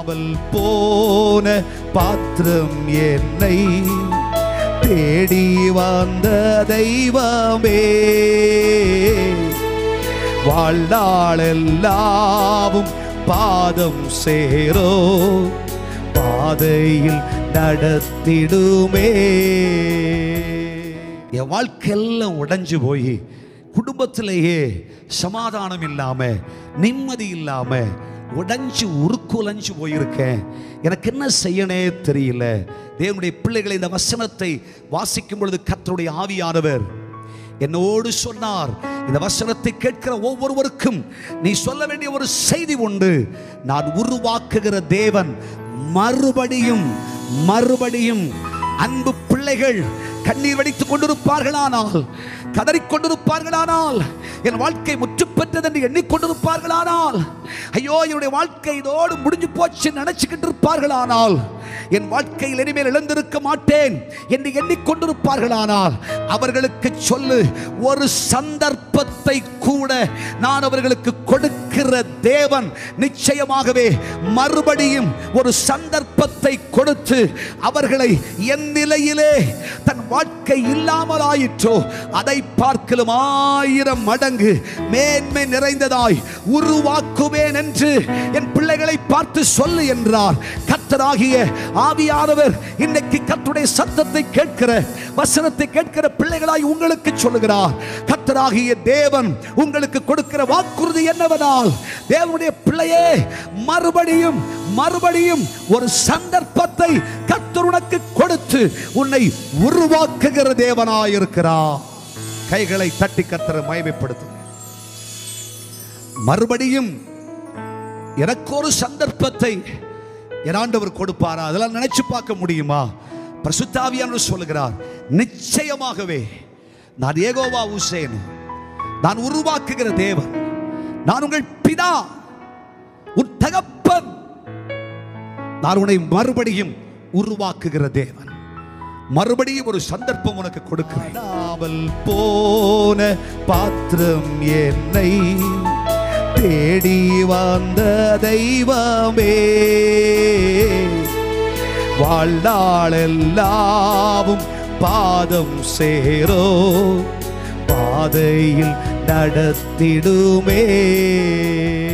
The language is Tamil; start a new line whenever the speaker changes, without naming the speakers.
காணாமல் போன பாத்திரம் என்னை தேடி வந்த தெய்வமே வாழ்நாளெல்லாவும் பாதம் சேரோ பாதையில் நடத்திடுமே என் வாழ்க்கையெல்லாம் உடைஞ்சு போய் குடும்பத்திலேயே சமாதானம் இல்லாம நிம்மதி இல்லாம உடைஞ்சு உருக்குலைஞ்சு போயிருக்கேன் எனக்கு என்ன செய்யனே தெரியல தேவனுடைய பிள்ளைகளை இந்த வசனத்தை வாசிக்கும் பொழுது கர்த்தருடைய ஆவியானவர் என்னோடு சொன்னார் இந்த வசனத்தை கேட்கிற ஒவ்வொருவருக்கும் நீ சொல்ல வேண்டிய ஒரு செய்தி உண்டு நான் உருவாக்குகிற தேவன் மறுபடியும் மறுபடியும் அன்பு பிள்ளைகள் கண்ணீர் வடித்துக் கொண்டிருப்பார்களானால் கதறிக் கொண்டிருப்பார்களானால் என் வாழ்க்கை முற்று பெற்றது என்று எண்ணிக்கொண்டிருப்பார்களானால் ஐயோ என்னுடைய வாழ்க்கை இதோடு முடிஞ்சு போச்சு நினைச்சுக்கிட்டு இருப்பார்களானால் என் வாழ்க்கையில் இனிமேல் இழந்திருக்க மாட்டேன் என்று எண்ணிக்கொண்டிருப்பார்களானால் அவர்களுக்கு சொல்லு ஒரு சந்தர்ப்பத்தை கூட நான் அவர்களுக்கு கொடுக்கிற தேவன் நிச்சயமாகவே மறுபடியும் ஒரு சந்தர்ப்பத்தை கொடுத்து அவர்களை என் நிலையிலே தன் வாழ்க்கை இல்லாமல் ஆயிற்றோ அதை பார்க்கலும் ஆயிரம் மடங்கு மேன்மை நிறைந்ததாய் உருவாக்குவேன் என்று என் பிள்ளைகளை பார்த்து சொல்லு என்றார் கர்த்தராகிய ஆவியானவர் இன்னைக்கு கர்த்தருடைய சத்தத்தை கேட்கிற வசனத்தை கேட்கிற பிள்ளைகளாய் உங்களுக்கு சொல்லுகிறார் கர்த்தராகிய தேவன் உங்களுக்கு கொடுக்கிற வாக்குறுதி என்னவென்றால் தேவனுடைய பிள்ளையே மறுபடியும் மறுபடியும் ஒரு சந்தர்ப்பத்தை கர்த்தர் உனக்கு கொடுத்து உன்னை உருவாக்குகிற தேவனாயிருக்கிறார் கைகளை தட்டி கர்த்தரை மயமைப்படுத்துங்க மறுபடியும் எனக்கு ஒரு சந்தர்ப்பத்தை என் ஆண்டவர் கொடுப்பாரா அதெல்லாம் நினைச்சு பார்க்க முடியுமா பிரசுத்தாவியானவர் சொல்லுகிறார் நிச்சயமாகவே நான் ஏகோவா உசேன் நான் உருவாக்குகிற தேவன் நான் உங்கள் பிதா உன் தகப்பன் நான் உன்னை மறுபடியும் உருவாக்குகிற தேவன் மறுபடியும் ஒரு சந்தர்ப்பம் உனக்கு கொடுக்கிறேன் காணாமல் போன பாத்திரம் என்னை தேடி வந்த தெய்வமே வாழ்நாளெல்லாவும் பாதம் சேரோ பாதையில் நடத்திடுமே